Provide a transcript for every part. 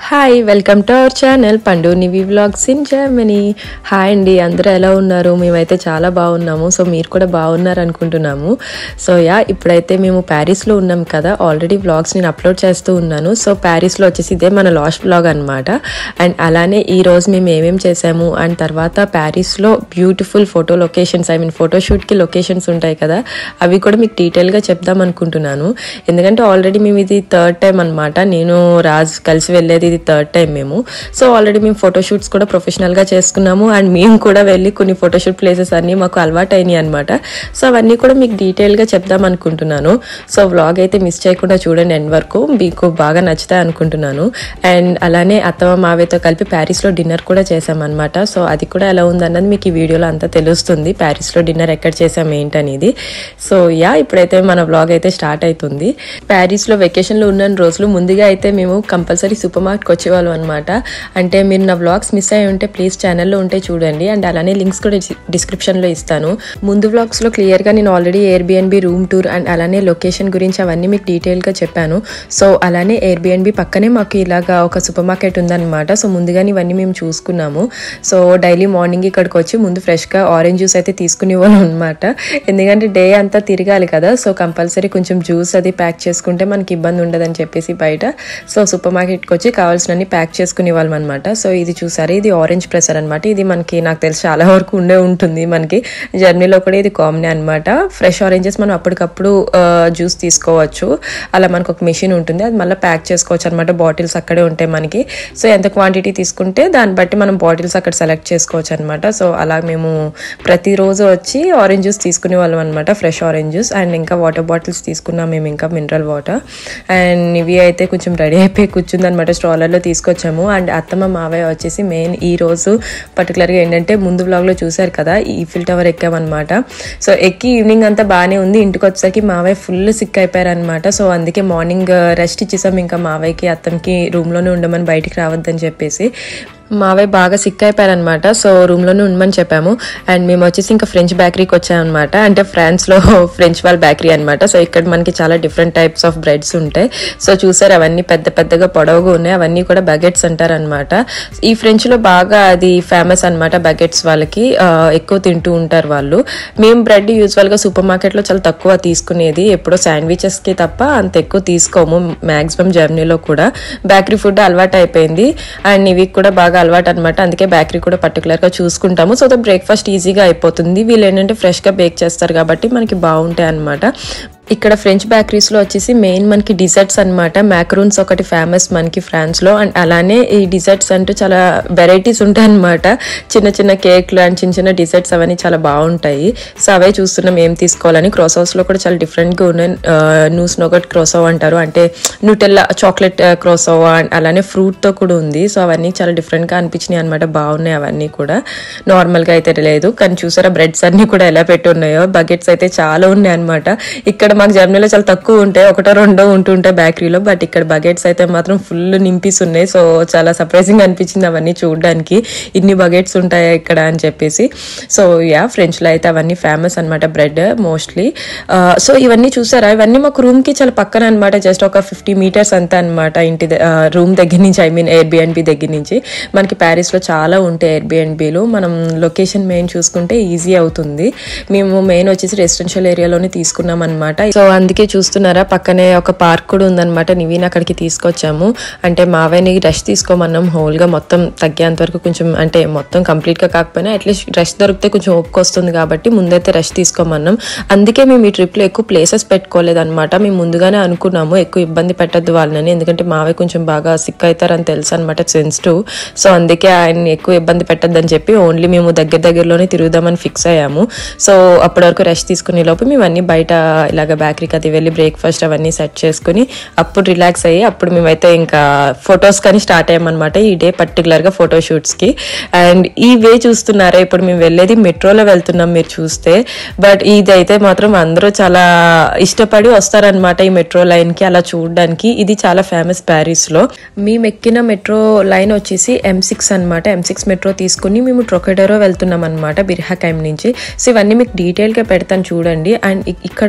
Hi welcome to our channel Pandu Nivi vlogs in Germany hi అండి అందరూ ఎలా ఉన్నారు మేమైతే చాలా బాగున్నాము సో మీరు కూడా బాగున్నారు అనుకుంటున్నాము సో యా ఇప్పుడైతే మేము ప్యారిస్లో ఉన్నాం కదా ఆల్రెడీ వ్లాగ్స్ నేను అప్లోడ్ చేస్తూ ఉన్నాను సో ప్యారిస్లో వచ్చేసి ఇదే మన లాస్ట్ వ్లాగ్ అనమాట అండ్ అలానే ఈ రోజు మేము ఏమేం చేసాము అండ్ తర్వాత ప్యారిస్లో beautiful photo locations I mean ఫోటోషూట్కి లొకేషన్స్ ఉంటాయి కదా అవి కూడా మీకు డీటెయిల్గా చెప్దాం అనుకుంటున్నాను ఎందుకంటే ఆల్రెడీ మేము ఇది థర్డ్ టైం అనమాట నేను రాజ్ కలిసి వెళ్ళేది ఇది థర్డ్ టైం మేము సో ఆల్రెడీ మేము ఫోటోషూట్స్ కూడా ప్రొఫెషనల్గా చేసుకున్నాము అండ్ మేము కూడా వెళ్ళి కొన్ని ఫోటోషూట్ ప్లేసెస్ అన్నీ మాకు అలవాటు అయినాయి అనమాట సో అవన్నీ కూడా మీకు డీటెయిల్గా చెప్దాం అనుకుంటున్నాను సో వ్లాగ్ అయితే మిస్ చేయకుండా చూడండి ఎండ్ వరకు మీకు బాగా నచ్చుతాయి అనుకుంటున్నాను అండ్ అలానే అత్తమ్మ మావేతో కలిపి ప్యారిస్లో డిన్నర్ కూడా చేసామన్నమాట సో అది కూడా ఎలా ఉందన్నది మీకు ఈ వీడియోలో అంతా తెలుస్తుంది ప్యారిస్లో డిన్నర్ ఎక్కడ చేసాం ఏంటనేది సో యా ఇప్పుడైతే మన వ్లాగ్ అయితే స్టార్ట్ అవుతుంది ప్యారిస్లో వెకేషన్లో ఉన్న రోజులు ముందుగా అయితే మేము కంపల్సరీ సూపర్ మార్కెట్కి వచ్చేవాళ్ళం అనమాట అంటే మీరు నా వ్లాగ్స్ మిస్ అయి ఉంటే ప్లీజ్ ఛానల్లో ఉంటే చూడండి అండ్ అలానే లింక్స్ కూడా డిస్క్రిప్షన్లో ఇస్తాను ముందు వ్లాగ్స్లో క్లియర్గా నేను already Airbnb room tour and అలానే లొకేషన్ గురించి అవన్నీ మీకు డీటెయిల్గా చెప్పాను సో అలానే ఎయిర్బిఎన్బి పక్కనే మాకు ఇలాగా ఒక సూపర్ మార్కెట్ ఉందన్నమాట సో ముందుగానే ఇవన్నీ మేము చూసుకున్నాము సో డైలీ మార్నింగ్ ఇక్కడికి వచ్చి ముందు ఫ్రెష్గా ఆరెంజ్ జ్యూస్ అయితే తీసుకునేవాళ్ళం అనమాట ఎందుకంటే డే అంతా తిరగాలి కదా సో కంపల్సరీ కొంచెం జ్యూస్ అది ప్యాక్ చేసుకుంటే మనకి ఇబ్బంది ఉండదని చెప్పేసి బయట సో సూపర్ మార్కెట్కి వచ్చి కావాల్సినన్ని ప్యాక్ చేసుకునే వాళ్ళం అనమాట సో ఇది చూసారు ఇది ఆరెంజ్ ప్రెసర్ అనమాట ఇది మనకి నాకు తెలిసి చాలా వరకు ఉండే ఉంటుంది మనకి జర్నీలో కూడా ఇది కామన్ అనమాట ఫ్రెష్ ఆరెంజెస్ మనం అప్పటికప్పుడు జ్యూస్ తీసుకోవచ్చు అలా మనకు ఒక మెషిన్ ఉంటుంది అది మళ్ళీ ప్యాక్ చేసుకోవచ్చు అనమాట బాటిల్స్ అక్కడే ఉంటాయి మనకి సో ఎంత క్వాంటిటీ తీసుకుంటే దాన్ని బట్టి మనం బాటిల్స్ అక్కడ సెలెక్ట్ చేసుకోవచ్చు అనమాట సో అలా మేము ప్రతిరోజు వచ్చి ఆరెంజ్ జ్యూస్ తీసుకునే వాళ్ళం అనమాట ఫ్రెష్ ఆరెంజ్ జ్యూస్ అండ్ ఇంకా వాటర్ బాటిల్స్ తీసుకున్నాం మేము ఇంకా మినరల్ వాటర్ అండ్ ఇవి అయితే కొంచెం రెడీ అయిపోయి కూర్చుందనమాట స్ట్రాలర్లో తీసుకొచ్చాము అండ్ అత్తమ్మ మావయ్య వచ్చేసి మెయిన్ ఈ రోజు పర్టికులర్గా ఏంటంటే ముందు బ్లాగ్లో చూశారు కదా ఈఫిల్ టవర్ ఎక్కామన్నమాట సో ఎక్కి ఈవినింగ్ అంతా బాగానే ఉంది ఇంటికి వచ్చేసరికి మావయ్య ఫుల్ సిక్ అయిపోయారనమాట సో అందుకే మార్నింగ్ రెస్ట్ ఇచ్చేసాం ఇంకా మావయ్యకి అత్తమ్మకి రూమ్లోనే ఉండమని బయటికి రావద్దని చెప్పేసి మావయ్య బాగా సిక్ అయిపోయారనమాట సో రూమ్లోనే ఉండమని చెప్పాము అండ్ మేము వచ్చేసి ఇంకా ఫ్రెంచ్ బేకరీకి వచ్చామన్నమాట అంటే ఫ్రాన్స్లో ఫ్రెంచ్ వాళ్ళ బేకరీ అనమాట సో ఇక్కడ మనకి చాలా డిఫరెంట్ టైప్స్ ఆఫ్ బ్రెడ్స్ ఉంటాయి సో చూసారు అవన్నీ పెద్ద పెద్దగా పొడవుగా ఉన్నాయి అవన్నీ కూడా బకెట్స్ అంటారనమాట ఈ ఫ్రెంచ్లో బాగా అది ఫేమస్ అనమాట బకెట్స్ వాళ్ళకి ఎక్కువ తింటూ ఉంటారు వాళ్ళు మేము బ్రెడ్ యూజువల్గా సూపర్ మార్కెట్లో చాలా తక్కువ తీసుకునేది ఎప్పుడో శాండ్విచెస్కి తప్ప అంత ఎక్కువ తీసుకోము మ్యాక్సిమం జర్నీలో కూడా బేకరీ ఫుడ్ అలవాటు అయిపోయింది అండ్ ఇవి కూడా బాగా అలవాటు అనమాట అందుకే బేకరీ కూడా పర్టికులర్గా చూసుకుంటాము సో ద బ్రేక్ఫాస్ట్ ఈజీగా అయిపోతుంది వీళ్ళు ఏంటంటే ఫ్రెష్గా బేక్ చేస్తారు కాబట్టి మనకి బాగుంటాయి అనమాట ఇక్కడ ఫ్రెంచ్ బేకరీస్లో వచ్చేసి మెయిన్ మనకి డిజర్ట్స్ అనమాట మ్యాక్రూన్స్ ఒకటి ఫేమస్ మనకి ఫ్రాన్స్లో అండ్ అలానే ఈ డిజర్ట్స్ అంటూ చాలా వెరైటీస్ ఉంటాయి అనమాట చిన్న చిన్న కేక్లు అండ్ చిన్న చిన్న డిజర్ట్స్ అవన్నీ చాలా బాగుంటాయి సో అవే చూస్తున్నాం ఏం తీసుకోవాలని క్రోసోస్లో కూడా చాలా డిఫరెంట్గా ఉన్నాయి న్యూస్ నోగట్ క్రోసో అంటారు అంటే న్యూటెల్లా చాక్లెట్ క్రోసో అండ్ అలానే ఫ్రూట్తో కూడా ఉంది సో అవన్నీ చాలా డిఫరెంట్గా అనిపించినాయి అనమాట బాగున్నాయి అవన్నీ కూడా నార్మల్గా అయితే లేదు కానీ చూసారా బ్రెడ్స్ అన్నీ కూడా ఎలా పెట్టి ఉన్నాయో బకెట్స్ అయితే చాలా ఉన్నాయి అనమాట ఇక్కడ మాకు జర్మనీలో చాలా తక్కువ ఉంటాయి ఒకటో రెండో ఉంటుంటాయి బేకరీలో బట్ ఇక్కడ బకెట్స్ అయితే మాత్రం ఫుల్ నింపిస్ ఉన్నాయి సో చాలా సర్ప్రైజింగ్ అనిపించింది అవన్నీ చూడడానికి ఇన్ని బకెట్స్ ఉంటాయా ఇక్కడ అని చెప్పేసి సో యా ఫ్రెంచ్లో అయితే అవన్నీ ఫేమస్ అనమాట బ్రెడ్ మోస్ట్లీ సో ఇవన్నీ చూసారా ఇవన్నీ మాకు రూమ్కి చాలా పక్కన అనమాట జస్ట్ ఒక ఫిఫ్టీ మీటర్స్ అంతా అనమాట ఇంటి రూమ్ దగ్గర నుంచి ఐ మీన్ ఎయిర్బిఎన్బి దగ్గర నుంచి మనకి ప్యారిస్లో చాలా ఉంటాయి ఎయిర్బిఎన్బిలు మనం లొకేషన్ మెయిన్ చూసుకుంటే ఈజీ అవుతుంది మేము మెయిన్ వచ్చేసి రెసిడెన్షియల్ ఏరియాలోనే తీసుకున్నాం అనమాట సో అందుకే చూస్తున్నారా పక్కనే ఒక పార్క్ కూడా ఉందన్నమాట నివీన్ అక్కడికి తీసుకొచ్చాము అంటే మావయ్యని రెస్ట్ తీసుకోమన్నాం హోల్గా మొత్తం తగ్గేంత వరకు కొంచెం అంటే మొత్తం కంప్లీట్గా కాకపోయినా అట్లీస్ట్ రెస్ట్ దొరికితే కొంచెం ఓపిక వస్తుంది కాబట్టి ముందైతే రెస్ట్ తీసుకోమన్నాం అందుకే మేము ఈ ట్రిప్లో ఎక్కువ ప్లేసెస్ పెట్టుకోలేదన్నమాట మేము ముందుగానే అనుకున్నాము ఎక్కువ ఇబ్బంది పెట్టద్దు వాళ్ళని ఎందుకంటే మావయ్య కొంచెం బాగా సిక్ అవుతారని తెలుసు అనమాట సెన్సిటివ్ సో అందుకే ఆయన్ని ఎక్కువ ఇబ్బంది పెట్టద్దని చెప్పి ఓన్లీ మేము దగ్గర దగ్గరలోనే తిరుగుదామని ఫిక్స్ అయ్యాము సో అప్పటి వరకు రెస్ట్ తీసుకునే లోపు మేము అన్ని బయట ఇలాగ బేకరీకి అది వెళ్ళి బ్రేక్ఫాస్ట్ అవన్నీ సెట్ చేసుకుని అప్పుడు రిలాక్స్ అయ్యి అప్పుడు మేమైతే ఇంకా ఫొటోస్ కానీ స్టార్ట్ అయ్యామన్నమాట ఈ డే పర్టికులర్గా ఫోటో షూట్స్కి అండ్ ఈ వే చూస్తున్నారా ఇప్పుడు మేము వెళ్ళేది మెట్రోలో వెళ్తున్నాం మీరు చూస్తే బట్ ఇది అయితే మాత్రం అందరూ చాలా ఇష్టపడి వస్తారనమాట ఈ మెట్రో లైన్కి అలా చూడడానికి ఇది చాలా ఫేమస్ ప్యారిస్లో మేము ఎక్కిన మెట్రో లైన్ వచ్చేసి ఎం సిక్స్ అనమాట ఎం సిక్స్ మెట్రో తీసుకుని మేము ట్రొకెడరో వెళ్తున్నాం అనమాట బిర్హాకైమ్ నుంచి సో ఇవన్నీ మీకు డీటెయిల్గా పెడతాను చూడండి అండ్ ఇక్కడ ఏరో మార్క్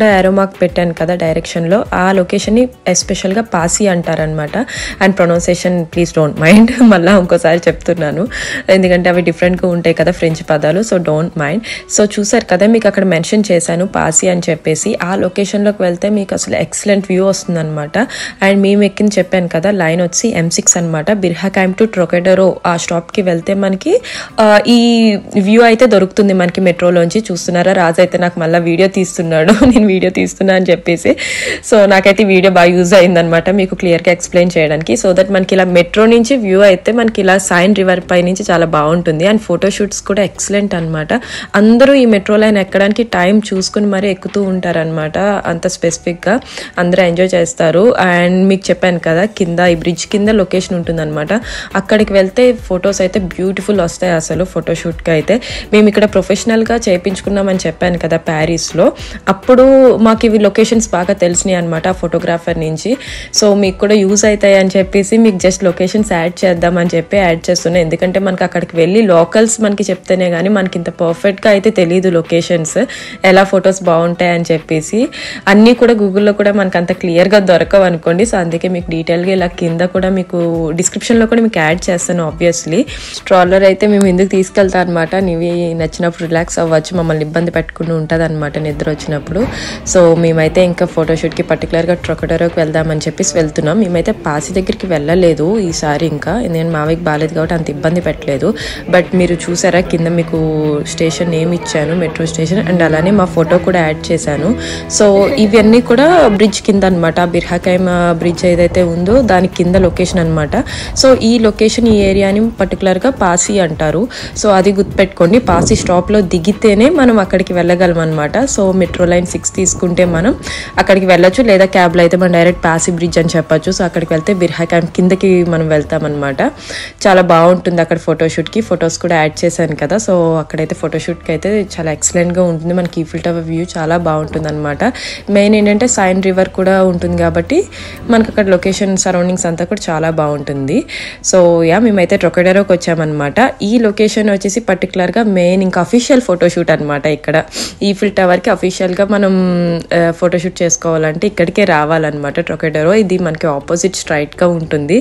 మార్క్ పెట్టాను కదా డైరెక్షన్లో ఆ లొకేషన్ని ఎస్పెషల్గా పాసి అంటారనమాట and pronunciation please don't mind మళ్ళీ ఇంకోసారి చెప్తున్నాను ఎందుకంటే అవి డిఫరెంట్గా ఉంటాయి కదా ఫ్రెంచ్ పదాలు సో డోంట్ మైండ్ సో చూసారు కదా మీకు అక్కడ మెన్షన్ చేశాను పాసి అని చెప్పేసి ఆ లొకేషన్లోకి వెళ్తే మీకు అసలు ఎక్సలెంట్ వ్యూ వస్తుందన్నమాట అండ్ మేము ఎక్కిన చెప్పాను కదా లైన్ వచ్చి ఎం సిక్స్ అనమాట బిర్హాకాయం టు ట్రొకెడరో ఆ స్టాప్కి వెళ్తే మనకి ఆ, ఈ వ్యూ అయితే దొరుకుతుంది మనకి మెట్రోలోంచి చూస్తున్నారా రాజు అయితే నాకు మళ్ళీ వీడియో తీస్తున్నాడు నేను వీడియో తీస్తున్నా అని చెప్పేసి సో నాకైతే ఈ వీడియో బాగా యూజ్ అయిందనమాట మీకు క్లియర్గా ఎక్స్ప్లెయిన్ చేయడానికి సో దట్ మనకి ఇలా మెట్రో నుంచి వ్యూ అయితే మనకి ఇలా సైన్ రివర్ పై నుంచి చాలా బాగుంటుంది అండ్ ఫోటోషూట్స్ కూడా ఎక్సలెంట్ అనమాట అందరూ ఈ మెట్రో లైన్ ఎక్కడానికి టైం చూసుకుని మరీ ఎక్కుతూ ఉంటారనమాట అంత స్పెసిఫిక్గా అందరూ ఎంజాయ్ చేస్తారు అండ్ మీకు చెప్పాను కదా కింద ఈ బ్రిడ్జ్ కింద లొకేషన్ ఉంటుందన్నమాట అక్కడికి వెళ్తే ఫొటోస్ అయితే బ్యూటిఫుల్ వస్తాయి అసలు ఫోటోషూట్కి అయితే మేము ఇక్కడ ప్రొఫెషనల్గా చేయించుకున్నామని చెప్పాను కదా ప్యారిస్లో అప్పుడు మాకు ఇవి లొకేషన్స్ బాగా తెలిసినాయి అనమాట ఫోటోగ్రాఫర్ నుంచి సో మీకు కూడా యూజ్ అవుతాయి అని చెప్పేసి మీకు జస్ట్ లొకేషన్స్ యాడ్ చేద్దామని చెప్పి యాడ్ చేస్తున్నాయి ఎందుకంటే మనకి అక్కడికి వెళ్ళి లోకల్స్ మనకి చెప్తేనే కానీ మనకి ఇంత పర్ఫెక్ట్గా అయితే తెలియదు లొకేషన్స్ ఎలా ఫొటోస్ బాగుంటాయి అని చెప్పేసి అన్నీ కూడా గూగుల్లో కూడా మనకు అంత క్లియర్గా దొరకవు అనుకోండి సో అందుకే మీకు డీటెయిల్గా ఇలా కింద కూడా మీకు డిస్క్రిప్షన్లో కూడా మీకు యాడ్ చేస్తాను ఆబ్వియస్లీ స్ట్రాలర్ అయితే మేము ఎందుకు తీసుకెళ్తాం అనమాట నీవి నచ్చినప్పుడు రిలాక్స్ అవ్వచ్చు మమ్మల్ని ఇబ్బంది పెట్టుకుని ఉంటుంది అనమాట నిద్ర వచ్చినప్పుడు సో మేమైతే ఇంకా ఫోటోషూట్కి పర్టికులర్గా ట్రొకటోరోకి వెళ్దామని చెప్పేసి వెళ్తున్నాం మేమైతే పాసి దగ్గరికి వెళ్ళలేదు ఈసారి ఇంకా ఎందుకంటే మావయ్యకి బాగాలేదు కాబట్టి అంత ఇబ్బంది పెట్టలేదు బట్ మీరు చూసారా కింద మీకు స్టేషన్ నేమ్ ఇచ్చాను మెట్రో స్టేషన్ అండ్ అలానే మా ఫోటో కూడా యాడ్ చేశాను సో ఇవన్నీ కూడా బ్రిడ్జ్ కింద అనమాట బిర్హాకైమ్ బ్రిడ్జ్ ఏదైతే ఉందో దాని కింద లొకేషన్ అనమాట సో ఈ లొకేషన్ ఈ ఏరియాని పర్టికులర్గా పాసి అంటారు సో అది గుర్తుపెట్టుకోండి పాసి స్టాప్లో దిగితేనే మనం అక్కడికి వెళ్ళగలం అనమాట సో మెట్రో లైన్ సిక్స్ తీసుకుంటే మనం అక్కడికి వెళ్ళొచ్చు లేదా క్యాబ్లో అయితే మనం డైరెక్ట్ పాసి బ్రిడ్జ్ అని చెప్పొచ్చు సో అక్కడికి వెళ్తే బిర్హా క్యాంప్ కిందకి మనం వెళ్తాం అనమాట చాలా బాగుంటుంది అక్కడ ఫోటోషూట్కి ఫొటోస్ కూడా యాడ్ చేశాను కదా సో అక్కడైతే ఫోటోషూట్కి అయితే చాలా ఎక్సలెంట్గా ఉంటుంది మనకి ఈఫిల్ టవర్ వ్యూ చాలా బాగుంటుంది అనమాట మెయిన్ ఏంటంటే సైన్ రివర్ కూడా ఉంటుంది కాబట్టి మనకి అక్కడ లొకేషన్ సరౌండింగ్స్ అంతా కూడా చాలా బాగుంటుంది సో యా మేమైతే ట్రొకెడరోకి వచ్చామన్నమాట ఈ లొకేషన్ వచ్చేసి పర్టికులర్గా మెయిన్ ఇంకా అఫీషియల్ ఫోటోషూట్ అనమాట ఇక్కడ ఈఫిల్ టవర్కి అఫీషియల్గా మనం ఫోటోషూట్ చేసుకోవాలంటే ఇక్కడికే రావాలన్నమాట ట్రొకెడరో ఇది మనకి ఆపోజిట్ స్ట్రైట్గా ఉంటుంది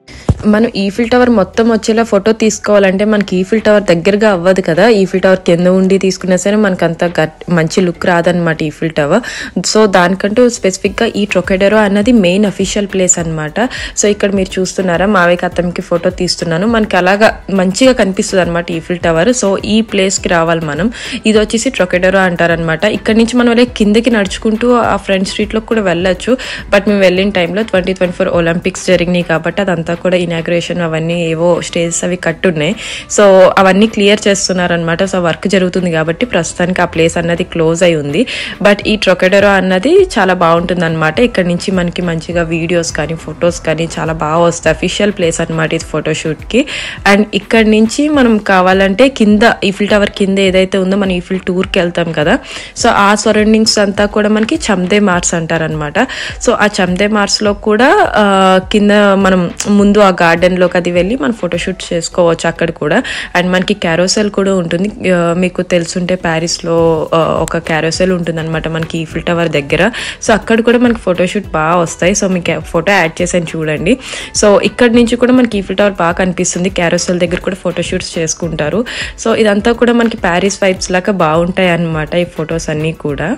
మనం ఈఫిల్ టవర్ మొత్తం వచ్చేలా ఫోటో తీసుకోవాలంటే మనకి ఈఫిల్ టవర్ దగ్గరగా అవ్వదు కదా ఈఫిల్ టవర్ కింద ఉండి తీసుకున్నా సరే మనకు అంత గట్ మంచి లుక్ రాదనమాట ఈఫిల్ టవర్ సో దానికంటూ స్పెసిఫిక్గా ఈ ట్రొకెడరో అన్నది మెయిన్ అఫీషియల్ ప్లేస్ అనమాట సో ఇక్కడ మీరు చూస్తున్నారా మావయ్యకి అతనికి ఫోటో తీస్తున్నాను మనకి అలాగా మంచిగా కనిపిస్తుంది అనమాట ఈఫిల్ టవర్ సో ఈ ప్లేస్కి రావాలి మనం ఇది వచ్చేసి ట్రొకెడరో అంటారనమాట ఇక్కడ నుంచి మనం అలా కిందకి నడుచుకుంటూ ఆ ఫ్రంట్ స్ట్రీట్లో కూడా వెళ్ళొచ్చు బట్ మేము వెళ్ళిన టైంలో ట్వంటీ ట్వంటీ ఫోర్ ఒలింపిక్స్ జరిగినాయి కాబట్టి అదంతా కూడా ఇనాగ్రేషన్ అవన్నీ ఏవో స్టేజెస్ అవి కట్టున్నాయి సో అవన్నీ క్లియర్ చేస్తున్నారనమాట సో వర్క్ జరుగుతుంది కాబట్టి ప్రస్తుతానికి ఆ ప్లేస్ అన్నది క్లోజ్ అయి ఉంది బట్ ఈ ట్రొకెడరో అన్నది చాలా బాగుంటుంది అనమాట ఇక్కడ నుంచి మనకి మంచిగా వీడియోస్ కానీ ఫొటోస్ కానీ చాలా బాగా వస్తాయి అఫీషియల్ ప్లేస్ అనమాట ఇది ఫోటోషూట్కి అండ్ ఇక్కడ నుంచి మనం కావాలంటే కింద ఈఫిల్ టవర్ కింద ఏదైతే ఉందో మనం ఈఫిల్ టూర్కి వెళ్తాం కదా సో ఆ సరౌండింగ్స్ అంతా కూడా మనకి చమ్దే మార్స్ అంటారనమాట సో ఆ చమ్దే మార్స్లో కూడా ఆ, కింద మనం ముందు ఆ గార్డెన్లోకి అది వెళ్ళి మనం ఫోటోషూట్ చేసుకోవచ్చు అక్కడ కూడా అండ్ మనకి క్యారోసెల్ కూడా ఉంటుంది ఆ, మీకు తెలుసుంటే ప్యారిస్లో ఆ, ఒక క్యారోసెల్ ఉంటుంది అనమాట మనకి ఈఫిల్ టవర్ దగ్గర సో అక్కడ కూడా మనకి ఫోటోషూట్ బాగా వస్తాయి సో మీకు ఫోటో యాడ్ చేసాను చూడండి సో ఇక్కడ నుంచి కూడా మనకి ఈఫిల్ టవర్ బాగా కనిపిస్తుంది క్యారోసెల్ దగ్గర కూడా ఫోటోషూట్స్ చేసుకుంటారు సో ఇదంతా కూడా మనకి ప్యారిస్ వైబ్స్ లాగా బాగుంటాయి అన్నమాట ఈ ఫొటోస్ అన్నీ కూడా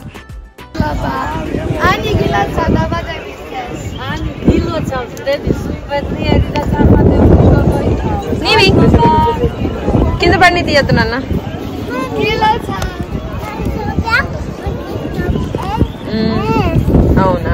Ani gila sadaba de vistes. Ani bilo sam vtedy super da sama te నీవి కింద పడిని తీయద్దు నాన్న Gila sa. అవునా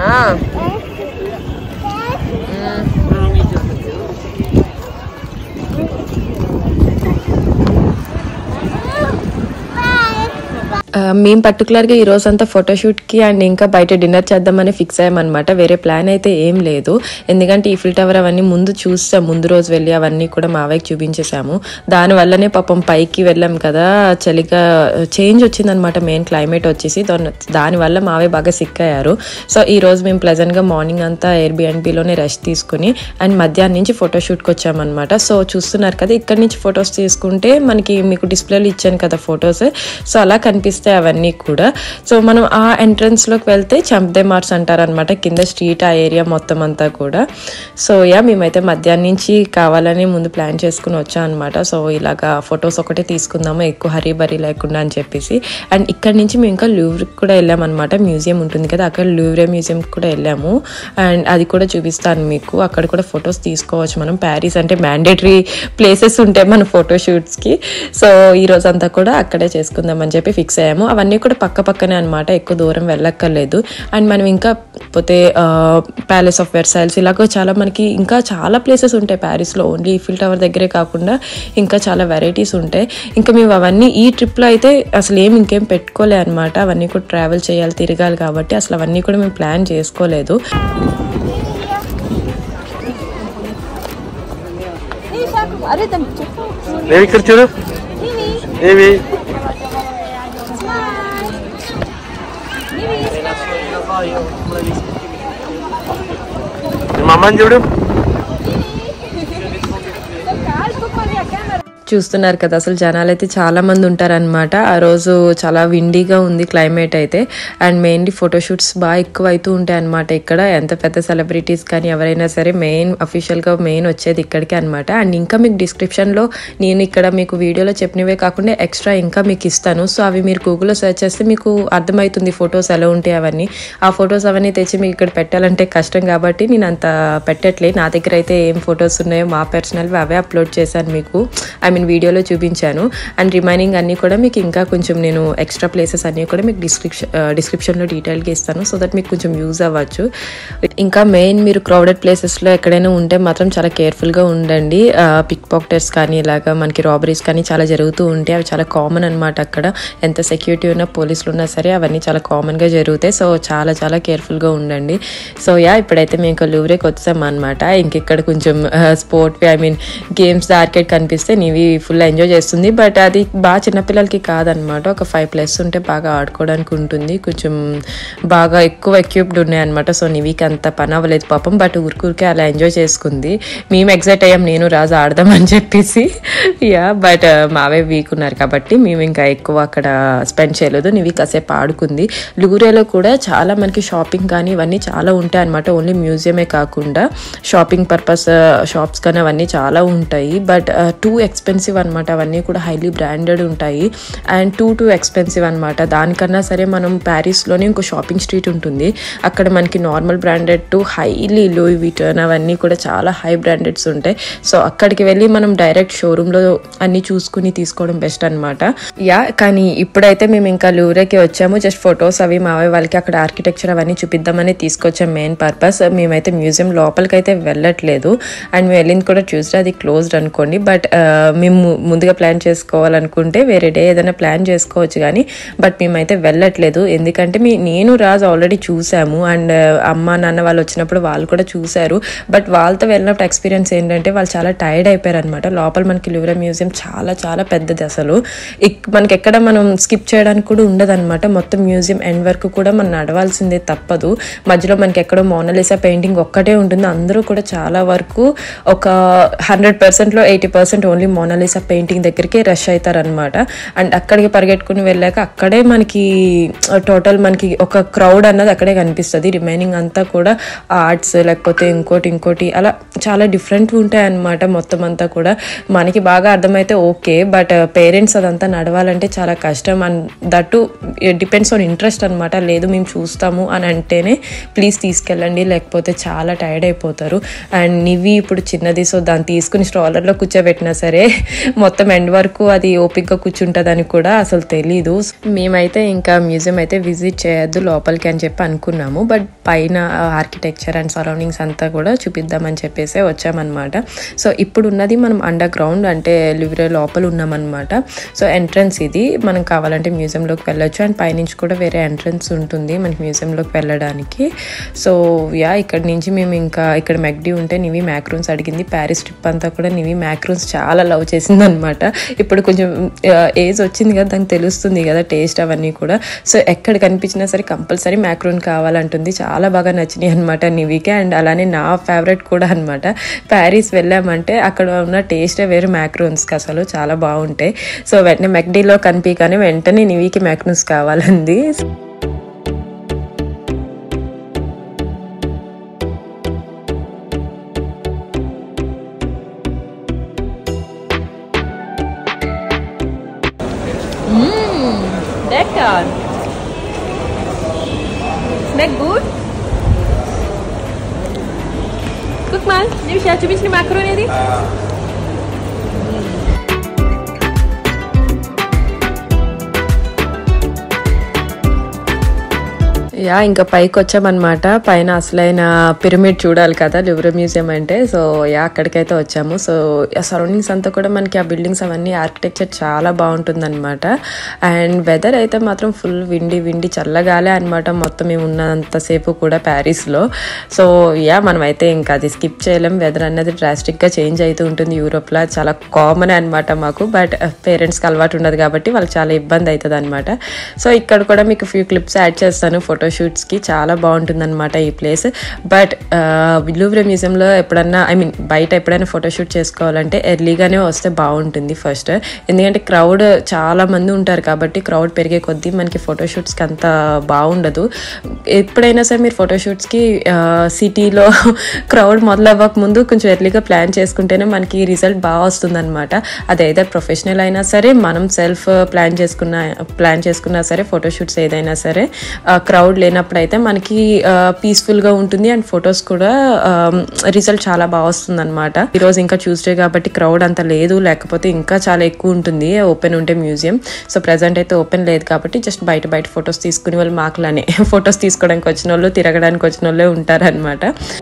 ఆ, మేము పర్టికులర్గా ఈ రోజంతా ఫోటోషూట్కి అండ్ ఇంకా బయట డిన్నర్ చేద్దామని ఫిక్స్ అయ్యామన్నమాట వేరే ప్లాన్ అయితే ఏం లేదు ఎందుకంటే ఈఫిల్ టవర్ అవన్నీ ముందు చూస్తాం ముందు రోజు వెళ్ళి అవన్నీ కూడా మావయ్యకి చూపించేసాము దానివల్లనే పాపం పైకి వెళ్ళాం కదా చలిగా చేంజ్ వచ్చిందనమాట మెయిన్ క్లైమేట్ వచ్చేసి దాని దానివల్ల మావయ్య బాగా సిక్ అయ్యారు సో ఈ రోజు మేము ప్లెజెంట్గా మార్నింగ్ అంతా ఎయిర్బిఎన్బిలోనే రెస్ట్ తీసుకుని అండ్ మధ్యాహ్నం నుంచి ఫోటోషూట్కి వచ్చామన్నమాట సో చూస్తున్నారు కదా ఇక్కడ నుంచి ఫొటోస్ తీసుకుంటే మనకి మీకు డిస్ప్లేలో ఇచ్చాను కదా ఫొటోస్ సో అలా కనిపిస్తాయి కనిపిస్తాయి అవన్నీ కూడా సో మనం ఆ ఎంట్రన్స్లోకి వెళ్తే చంపదే మార్స్ అంటారనమాట కింద స్ట్రీట్ ఆ ఏరియా మొత్తం అంతా కూడా సో యా మేమైతే మధ్యాహ్నం నుంచి కావాలని ముందు ప్లాన్ చేసుకుని వచ్చాం అనమాట సో ఇలాగా ఫొటోస్ ఒకటే తీసుకుందాము ఎక్కువ హరీ బరీ లేకుండా అని చెప్పేసి అండ్ ఇక్కడ నుంచి మేము ఇంకా లూవ్రికి కూడా వెళ్ళామన్నమాట మ్యూజియం ఉంటుంది కదా అక్కడ లూవ్రే మ్యూజియం కూడా వెళ్ళాము అండ్ అది కూడా చూపిస్తాను మీకు అక్కడ కూడా ఫొటోస్ తీసుకోవచ్చు మనం ప్యారిస్ అంటే మ్యాండేటరీ ప్లేసెస్ ఉంటాయి మన ఫోటోషూట్స్కి సో ఈ రోజు అంతా కూడా అక్కడే చేసుకుందామని చెప్పి ఫిక్స్ అయ్యాము అవన్నీ కూడా పక్క పక్కనే అనమాట ఎక్కువ దూరం వెళ్ళక్కర్లేదు అండ్ మనం ఇంకా పోతే ప్యాలెస్ ఆఫ్ వెర్సైల్స్ ఇలాగ చాలా మనకి ఇంకా చాలా ప్లేసెస్ ఉంటాయి ప్యారిస్లో ఓన్లీ ఈఫిల్ టవర్ దగ్గరే కాకుండా ఇంకా చాలా వెరైటీస్ ఉంటాయి ఇంకా మేము అవన్నీ ఈ ట్రిప్లో అయితే అసలు ఏం ఇంకేం పెట్టుకోలే అనమాట అవన్నీ కూడా ట్రావెల్ చేయాలి తిరగాలి కాబట్టి అసలు అవన్నీ కూడా మేము ప్లాన్ చేసుకోలేదు నేను ఇక్కడ చూడు ఏమి మా అమ్మని చూడు చూస్తున్నారు కదా అసలు జనాలు అయితే చాలా మంది ఉంటారనమాట ఆ రోజు చాలా విండీగా ఉంది క్లైమేట్ అయితే అండ్ మెయిన్లీ ఫోటోషూట్స్ బాగా ఎక్కువ అవుతూ ఉంటాయి అనమాట ఇక్కడ ఎంత పెద్ద సెలబ్రిటీస్ కానీ ఎవరైనా సరే మెయిన్ అఫీషియల్గా మెయిన్ వచ్చేది ఇక్కడికే అనమాట అండ్ ఇంకా మీకు డిస్క్రిప్షన్లో నేను ఇక్కడ మీకు వీడియోలో చెప్పినవే కాకుండా ఎక్స్ట్రా ఇంకా మీకు ఇస్తాను సో అవి మీరు గూగుల్లో సెర్చ్ చేస్తే మీకు అర్థమవుతుంది ఫొటోస్ ఎలా ఉంటాయి అవన్నీ ఆ ఫొటోస్ అవన్నీ తెచ్చి మీకు ఇక్కడ పెట్టాలంటే కష్టం కాబట్టి నేను అంత పెట్టట్లే నా దగ్గర అయితే ఏం ఫొటోస్ ఉన్నాయో మా పర్సనల్వి అవే అప్లోడ్ చేశాను మీకు ఐ మీన్ వీడియోలో చూపించాను అండ్ రిమైనింగ్ అన్నీ కూడా మీకు ఇంకా కొంచెం నేను ఎక్స్ట్రా ప్లేసెస్ అన్నీ కూడా మీకు డిస్క్రిప్షన్ డిస్క్రిప్షన్లో డీటెయిల్గా ఇస్తాను సో దట్ మీకు కొంచెం యూజ్ అవ్వచ్చు ఇంకా మెయిన్ మీరు క్రౌడెడ్ ప్లేసెస్లో ఎక్కడైనా ఉంటే మాత్రం చాలా కేర్ఫుల్గా ఉండండి పిక్ పాకెటర్స్ కానీ ఇలాగా మనకి రాబరీస్ కానీ చాలా జరుగుతూ ఉంటాయి అవి చాలా కామన్ అనమాట అక్కడ ఎంత సెక్యూరిటీ ఉన్నా పోలీసులు ఉన్నా సరే అవన్నీ చాలా కామన్గా జరుగుతాయి సో చాలా చాలా కేర్ఫుల్గా ఉండండి సో యా ఇప్పుడైతే మేము ఇంకా లూవ్రేకి వచ్చాం అనమాట ఇంక ఇక్కడ కొంచెం sport I mean games arcade కనిపిస్తే నీవి ఫుల్ ఎంజాయ్ చేస్తుంది బట్ అది బాగా చిన్నపిల్లలకి కాదనమాట ఒక ఫైవ్ ప్లస్ ఉంటే బాగా ఆడుకోవడానికి ఉంటుంది కొంచెం బాగా ఎక్కువ ఎక్విప్డ్ ఉన్నాయన్నమాట సో నీవికి అంత పని అవ్వలేదు పాపం బట్ ఊరికూరికే అలా ఎంజాయ్ చేసుకుంది మేము ఎగ్జైట్ అయ్యాం నేను రాజు ఆడదామని చెప్పేసి యా బట్ మావే వీక్ ఉన్నారు కాబట్టి మేము ఇంకా ఎక్కువ అక్కడ స్పెండ్ చేయలేదు నీవి కాసేపు ఆడుకుంది లూరేలో కూడా చాలా మనకి షాపింగ్ కానీ ఇవన్నీ చాలా ఉంటాయి అనమాట ఓన్లీ మ్యూజియమే కాకుండా షాపింగ్ పర్పస్ షాప్స్ కానీ అవన్నీ చాలా ఉంటాయి బట్ టూ ఎక్స్పెన్సివ్ అనమాట అవన్నీ కూడా హైలీ బ్రాండెడ్ ఉంటాయి అండ్ టూ టూ ఎక్స్పెన్సివ్ అనమాట దానికన్నా సరే మనం ప్యారిస్లోనే ఇంకో షాపింగ్ స్ట్రీట్ ఉంటుంది అక్కడ మనకి normal branded to highly Louis Vuitton అవన్నీ కూడా చాలా హై బ్రాండెడ్స్ ఉంటాయి సో అక్కడికి వెళ్ళి మనం డైరెక్ట్ షోరూంలో అన్ని చూసుకుని తీసుకోవడం బెస్ట్ అనమాట యా కానీ ఇప్పుడైతే మేము ఇంకా లూరేకి వచ్చాము జస్ట్ ఫొటోస్ అవి మావే వాళ్ళకి అక్కడ ఆర్కిటెక్చర్ అవన్నీ చూపిద్దామని తీసుకొచ్చాం మెయిన్ పర్పస్ మేమైతే మ్యూజియం లోపలికి అయితే వెళ్ళట్లేదు అండ్ మేము వెళ్ళింది కూడా ట్యూస్డే అది క్లోజ్డ్ అనుకోండి బట్ మేము ముందుగా ప్లాన్ చేసుకోవాలనుకుంటే వేరే డే ఏదైనా ప్లాన్ చేసుకోవచ్చు కానీ బట్ మేమైతే వెళ్ళట్లేదు ఎందుకంటే మీ నేను రాజు ఆల్రెడీ చూసాము అండ్ అమ్మ నాన్న వాళ్ళు వచ్చినప్పుడు వాళ్ళు కూడా చూశారు బట్ వాళ్ళతో వెళ్ళినప్పుడు ఎక్స్పీరియన్స్ ఏంటంటే వాళ్ళు చాలా టైర్డ్ అయిపోయారు అనమాట లోపల మనకి లివరా మ్యూజియం చాలా చాలా పెద్దది అసలు ఇక్- మనకి ఎక్కడ మనం స్కిప్ చేయడానికి కూడా ఉండదన్నమాట మొత్తం మ్యూజియం ఎండ్ వరకు కూడా మనం నడవాల్సిందే తప్పదు మధ్యలో మనకి ఎక్కడో మోనలిసా పెయింటింగ్ ఒక్కటే ఉంటుంది అందరూ కూడా చాలా వరకు ఒక హండ్రెడ్ పర్సెంట్లో eighty percent only Mona Lisa painting దగ్గరికి రష్ అవుతారనమాట అండ్ అక్కడికి పరిగెట్టుకుని వెళ్ళాక అక్కడే మనకి టోటల్ మనకి ఒక క్రౌడ్ అన్నది అక్కడే కనిపిస్తుంది రిమైనింగ్ అంతా కూడా ఆర్ట్స్ లేకపోతే ఇంకోటి ఇంకోటి అలా చాలా డిఫరెంట్ ఉంటాయి అన్నమాట మొత్తం అంతా కూడా మనకి బాగా అర్థమైతే ఓకే బట్ పేరెంట్స్ అదంతా నడవాలంటే చాలా కష్టం and that depends on interest అనమాట లేదు మేము చూస్తాము అని అంటేనే ప్లీజ్ తీసుకెళ్ళండి లేకపోతే చాలా టైర్డ్ అయిపోతారు అండ్ నివి ఇప్పుడు చిన్నది సో దాన్ని తీసుకుని స్ట్రాలర్లో కూర్చోబెట్టినా సరే మొత్తం ఎండ్ వరకు అది ఓపిక్గా కూర్చుంటుందని కూడా అసలు తెలీదు మేమైతే ఇంకా మ్యూజియం అయితే విజిట్ చేయొద్దు లోపలికి అని చెప్పి అనుకున్నాము బట్ పైన ఆర్కిటెక్చర్ అండ్ సరౌండింగ్స్ అంతా కూడా చూపిద్దామని చెప్పేసి వచ్చామన్నమాట సో ఇప్పుడు ఉన్నది మనం అండర్ గ్రౌండ్ అంటే లివరే లోపల ఉన్నామన్నమాట సో ఎంట్రన్స్ ఇది మనం కావాలంటే మ్యూజియంలోకి వెళ్ళొచ్చు అండ్ పైనుంచి కూడా వేరే ఎంట్రన్స్ ఉంటుంది మనకి మ్యూజియంలోకి వెళ్ళడానికి సో యా ఇక్కడ నుంచి మేము ఇంకా ఇక్కడ మెగ్డీ ఉంటే నివి మ్యాక్రూన్స్ అడిగింది ప్యారిస్ ట్రిప్ అంతా కూడా నివి మ్యాక్రూన్స్ చాలా లవ్ చేసింది అనమాట ఇప్పుడు కొంచెం ఏజ్ వచ్చింది కదా దానికి తెలుస్తుంది కదా టేస్ట్ అవన్నీ కూడా సో ఎక్కడ కనిపించినా సరే కంపల్సరీ మ్యాక్రూన్ కావాలంటుంది చాలా బాగా నచ్చినాయి అయినాయి అనమాట నివికి అండ్ అలానే నా ఫేవరెట్ కూడా అనమాట ప్యారిస్ వెళ్ళామంటే అక్కడ ఉన్న టేస్టే వేరు మ్యాక్రోన్స్కి అసలు చాలా బాగుంటాయి సో వెంటనే మెక్డీలో కనిపించగానే వెంటనే నివికి మ్యాక్రోన్స్ కావాలంది That car. Snack good? Cook mal, నేను షా చూపించిన మ్యాక్రోన్ ఏది యా ఇంకా పైకి వచ్చామన్నమాట పైన అసలైన పిరమిడ్ చూడాలి కదా లివర్ మ్యూజియం అంటే సో యా అక్కడికైతే వచ్చాము సో సరౌండింగ్స్ అంతా కూడా మనకి ఆ బిల్డింగ్స్ అవన్నీ ఆర్కిటెక్చర్ చాలా బాగుంటుందన్నమాట అండ్ వెదర్ అయితే మాత్రం ఫుల్ విండి విండి చల్లగాలే అనమాట మొత్తం మేము ఉన్నంతసేపు కూడా ప్యారిస్లో సో యా మనమైతే ఇంకా అది స్కిప్ చేయలేం వెదర్ అన్నది డ్రాస్టిక్గా చేంజ్ అవుతూ ఉంటుంది యూరోప్లో చాలా కామన్ అనమాట మాకు బట్ పేరెంట్స్కి అలవాటు ఉండదు కాబట్టి వాళ్ళకి చాలా ఇబ్బంది అవుతుంది అనమాట సో ఇక్కడ కూడా మీకు ఫ్యూ క్లిప్స్ యాడ్ చేస్తాను ఫోటోషూట్స్కి చాలా బాగుంటుంది అనమాట ఈ ప్లేస్ బట్ లూవ్రే మ్యూజియంలో ఎప్పుడన్నా ఐ మీన్ బయట ఎప్పుడైనా ఫోటోషూట్ చేసుకోవాలంటే ఎర్లీగానే వస్తే బాగుంటుంది ఫస్ట్ ఎందుకంటే క్రౌడ్ చాలా మంది ఉంటారు కాబట్టి క్రౌడ్ పెరిగే కొద్దీ మనకి ఫోటోషూట్స్కి అంత బాగుండదు ఎప్పుడైనా సరే మీరు ఫోటోషూట్స్కి సిటీలో క్రౌడ్ మొదలవ్వక ముందు కొంచెం ఎర్లీగా ప్లాన్ చేసుకుంటేనే మనకి రిజల్ట్ బాగా వస్తుంది అనమాట అది ఏదైనా ప్రొఫెషనల్ అయినా సరే మనం సెల్ఫ్ ప్లాన్ చేసుకున్న ప్లాన్ చేసుకున్నా సరే ఫోటోషూట్స్ ఏదైనా సరే క్రౌడ్ లేనప్పుడు అయితే మనకి పీస్ఫుల్గా ఉంటుంది అండ్ ఫొటోస్ కూడా రిజల్ట్ చాలా బాగా వస్తుంది అనమాట ఈరోజు ఇంకా ట్యూస్డే కాబట్టి క్రౌడ్ అంత లేదు లేకపోతే ఇంకా చాలా ఎక్కువ ఉంటుంది ఓపెన్ ఉంటే మ్యూజియం సో ప్రజెంట్ అయితే ఓపెన్ లేదు కాబట్టి జస్ట్ బయట బయట ఫొటోస్ తీసుకునే వాళ్ళు మాకులానే ఫొటోస్ తీసుకోవడానికి వచ్చిన వాళ్ళు తిరగడానికి వచ్చిన వాళ్ళే ఉంటారనమాట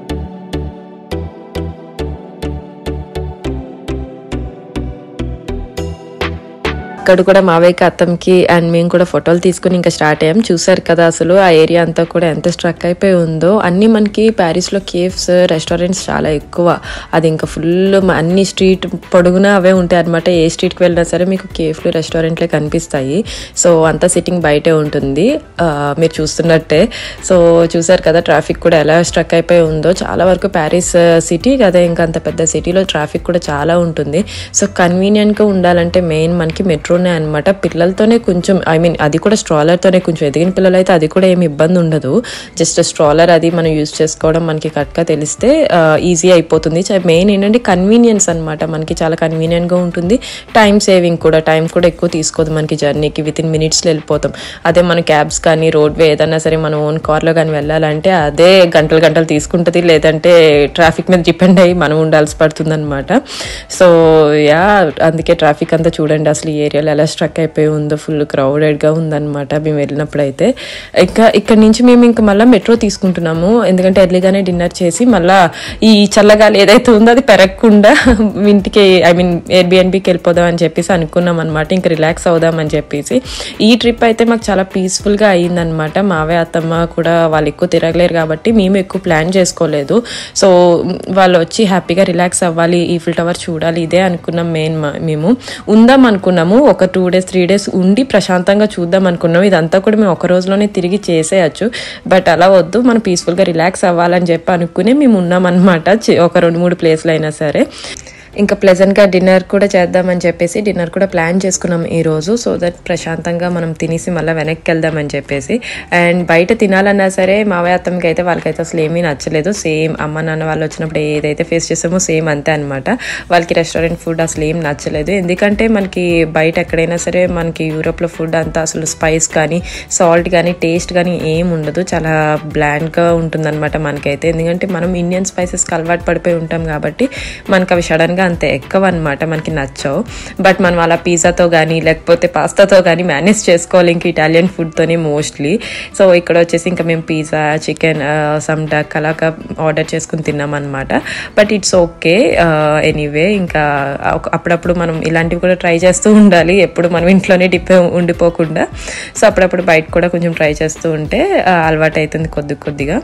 ఇక్కడ కూడా మావయ్యకి అత్తంకి అండ్ మేము కూడా ఫోటోలు తీసుకుని ఇంకా స్టార్ట్ అయ్యాం చూసారు కదా అసలు ఆ ఏరియా అంతా కూడా ఎంత స్ట్రక్ అయిపోయి ఉందో అన్ని మనకి ప్యారిస్లో కేఫ్స్ రెస్టారెంట్స్ చాలా ఎక్కువ అది ఇంకా ఫుల్ అన్ని స్ట్రీట్ పొడుగునా అవే ఉంటాయి అనమాట ఏ స్ట్రీట్కి వెళ్ళినా సరే మీకు కేఫ్లు రెస్టారెంట్లే కనిపిస్తాయి సో అంతా సిట్టింగ్ బయటే ఉంటుంది ఆ, మీరు చూస్తున్నట్టే సో చూసారు కదా ట్రాఫిక్ కూడా ఎలా స్ట్రక్ అయిపోయి ఉందో చాలా వరకు ప్యారిస్ సిటీ కదా ఇంకా అంత పెద్ద సిటీలో ట్రాఫిక్ కూడా చాలా ఉంటుంది సో కన్వీనియంట్గా ఉండాలంటే మెయిన్ మనకి మెట్రోనే అనమాట పిల్లలతోనే కొంచెం ఐ మీన్ అది కూడా స్ట్రాలర్తోనే కొంచెం ఎదిగిన పిల్లలు అయితే అది కూడా ఏమి ఇబ్బంది ఉండదు జస్ట్ స్ట్రాలర్ అది మనం యూజ్ చేసుకోవడం మనకి కరెక్ట్గా తెలిస్తే ఈజీ అయిపోతుంది మెయిన్ ఏంటంటే కన్వీనియన్స్ అనమాట మనకి చాలా కన్వీనియంట్గా ఉంటుంది టైం సేవింగ్ కూడా టైం కూడా ఎక్కువ తీసుకోదు మనకి జర్నీకి విత్ ఇన్ మినిట్స్లో వెళ్ళిపోతాం అదే మన క్యాబ్స్ కానీ రోడ్ వే ఏదైనా సరే మన ఓన్ కార్లో కానీ వెళ్ళాలంటే అదే గంటలు గంటలు తీసుకుంటుంది లేదంటే ట్రాఫిక్ మీద డిపెండ్ అయ్యి మనం ఉండాల్సి పడుతుంది అనమాట సో యా అందుకే ట్రాఫిక్ అంతా చూడండి అసలు ఈ ఏరియాలో ఎలా స్ట్రక్ అయిపోయి ఉందో ఫుల్ క్రౌడెడ్గా ఉందన్నమాట మేము వెళ్ళినప్పుడు అయితే ఇంకా ఇక్కడ నుంచి మేము ఇంకా మళ్ళీ మెట్రో తీసుకుంటున్నాము ఎందుకంటే ఎర్లీగానే డిన్నర్ చేసి మళ్ళీ ఈ చల్లగాలి ఏదైతే ఉందో అది పెరగకుండా ఇంటికి ఐ మీన్ ఎయిర్బిఎన్బికి వెళ్ళిపోదాం అని చెప్పేసి అనుకున్నాం అనమాట ఇంకా రిలాక్స్ అవుదాం అని చెప్పేసి ఈ ట్రిప్ అయితే మాకు చాలా పీస్ఫుల్గా అయ్యిందనమాట మావే అత్తమ్మ కూడా వాళ్ళు ఎక్కువ తిరగలేరు కాబట్టి మేము ఎక్కువ ప్లాన్ చేసుకోలేదు సో వాళ్ళు వచ్చి హ్యాపీగా రిలాక్స్ అవ్వాలి ఈఫిల్ టవర్ చూడాలి ఇదే అనుకున్నాం మెయిన్ మేము ఉందాం అనుకున్నాము ఒక టూ డేస్ త్రీ డేస్ ఉండి ప్రశాంతంగా చూద్దాం అనుకున్నాం ఇదంతా కూడా మేము ఒక రోజులోనే తిరిగి చేసేయచ్చు బట్ అలా వద్దు మనం పీస్ఫుల్గా రిలాక్స్ అవ్వాలని చెప్పి అనుకునే మేము ఉన్నామన్నమాట చి- ఒక రెండు మూడు ప్లేస్లు అయినా సరే ఇంకా ప్లెజెంట్గా డిన్నర్ కూడా చేద్దామని చెప్పేసి డిన్నర్ కూడా ప్లాన్ చేసుకున్నాం ఈరోజు సో దట్ ప్రశాంతంగా మనం తినేసి మళ్ళీ వెనక్కి వెళ్దామని చెప్పేసి అండ్ బయట తినాలన్నా సరే మావయ్య అత్తమ్మకి అయితే వాళ్ళకైతే అసలు ఏమీ నచ్చలేదు సేమ్ అమ్మ నాన్న వాళ్ళు వచ్చినప్పుడు ఏదైతే ఫేస్ చేసామో సేమ్ అంతే అనమాట వాళ్ళకి రెస్టారెంట్ ఫుడ్ అసలు ఏం నచ్చలేదు ఎందుకంటే మనకి బయట ఎక్కడైనా సరే మనకి యూరోప్లో ఫుడ్ అంతా అసలు స్పైస్ కానీ సాల్ట్ కానీ టేస్ట్ కానీ ఏం ఉండదు చాలా బ్లాండ్గా ఉంటుందన్నమాట మనకైతే ఎందుకంటే మనం ఇండియన్ స్పైసెస్కి అలవాటు పడిపోయి ఉంటాం కాబట్టి మనకు అవి సడన్గా అంత ఎక్కువ అనమాట మనకి నచ్చవు బట్ మనం అలా పిజ్జాతో కానీ లేకపోతే పాస్తాతో కానీ మేనేజ్ చేసుకోవాలి ఇంకా ఇటాలియన్ ఫుడ్తోనే మోస్ట్లీ సో ఇక్కడ వచ్చేసి ఇంకా మేము పిజ్జా చికెన్ సమ్ డక్ అలా ఆర్డర్ చేసుకుని తిన్నాం అనమాట బట్ ఇట్స్ ఓకే ఎనీవే ఇంకా ఒక- అప్పుడప్పుడు మనం ఇలాంటివి కూడా ట్రై చేస్తూ ఉండాలి ఎప్పుడు మనం ఇంట్లోనే డిప్ ఉండిపోకుండా సో అప్పుడప్పుడు బయట కూడా కొంచెం ట్రై చేస్తూ ఉంటే ఆ, అలవాటు అవుతుంది కొద్ది కొద్దిగా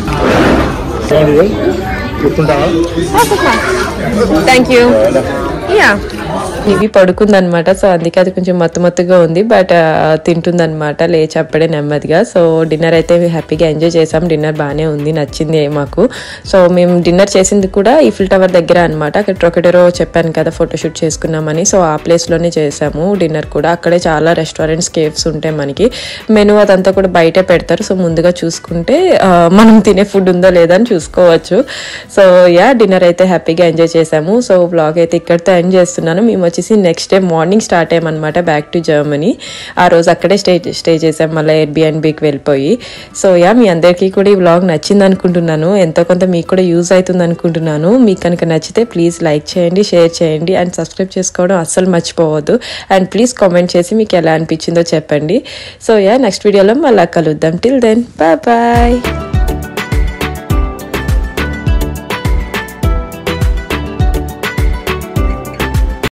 గుర్తుంటావా థ్యాంక్ యూ యా ఇవి పడుకుందనమాట సో అందుకే అది కొంచెం మత్తు మత్తుగా ఉంది బట్ తింటుందనమాట లేచి అప్పుడే నెమ్మదిగా సో డిన్నర్ అయితే హ్యాపీగా ఎంజాయ్ చేసాం డిన్నర్ బాగానే ఉంది నచ్చింది మాకు సో మేము డిన్నర్ చేసింది కూడా ఈఫిల్ టవర్ దగ్గర అనమాట అక్కడ ట్రొకెటరో చెప్పాను కదా ఫోటోషూట్ చేసుకున్నామని సో ఆ ప్లేస్లోనే చేసాము డిన్నర్ కూడా అక్కడే చాలా రెస్టారెంట్స్ కేఫ్స్ ఉంటాయి మనకి మెనూ అదంతా కూడా బయటే పెడతారు సో ముందుగా చూసుకుంటే ఆ, మనం తినే ఫుడ్ ఉందో లేదా అని చూసుకోవచ్చు సో యా డిన్నర్ అయితే హ్యాపీగా ఎంజాయ్ చేసాము సో బ్లాగ్ అయితే ఇక్కడితో ఎండ్ చేస్తున్నాను మేము వచ్చేసి నెక్స్ట్ డే మార్నింగ్ స్టార్ట్ అయ్యామన్నమాట బ్యాక్ టు జర్మనీ ఆ రోజు అక్కడే స్టే స్టే చేసాం మళ్ళీ ఎయిర్బిఎన్బికి వెళ్ళిపోయి సో యా మీ అందరికీ కూడా ఈ బ్లాగ్ నచ్చింది అనుకుంటున్నాను ఎంతో కొంత మీకు కూడా యూజ్ అవుతుంది అనుకుంటున్నాను మీకు కనుక నచ్చితే ప్లీజ్ లైక్ చేయండి షేర్ చేయండి అండ్ సబ్స్క్రైబ్ చేసుకోవడం అస్సలు మర్చిపోవద్దు అండ్ ప్లీజ్ కామెంట్ చేసి మీకు ఎలా అనిపించిందో చెప్పండి సో యా నెక్స్ట్ వీడియోలో మళ్ళీ కలుద్దాం టిల్ దెన్ బాయ్ బాయ్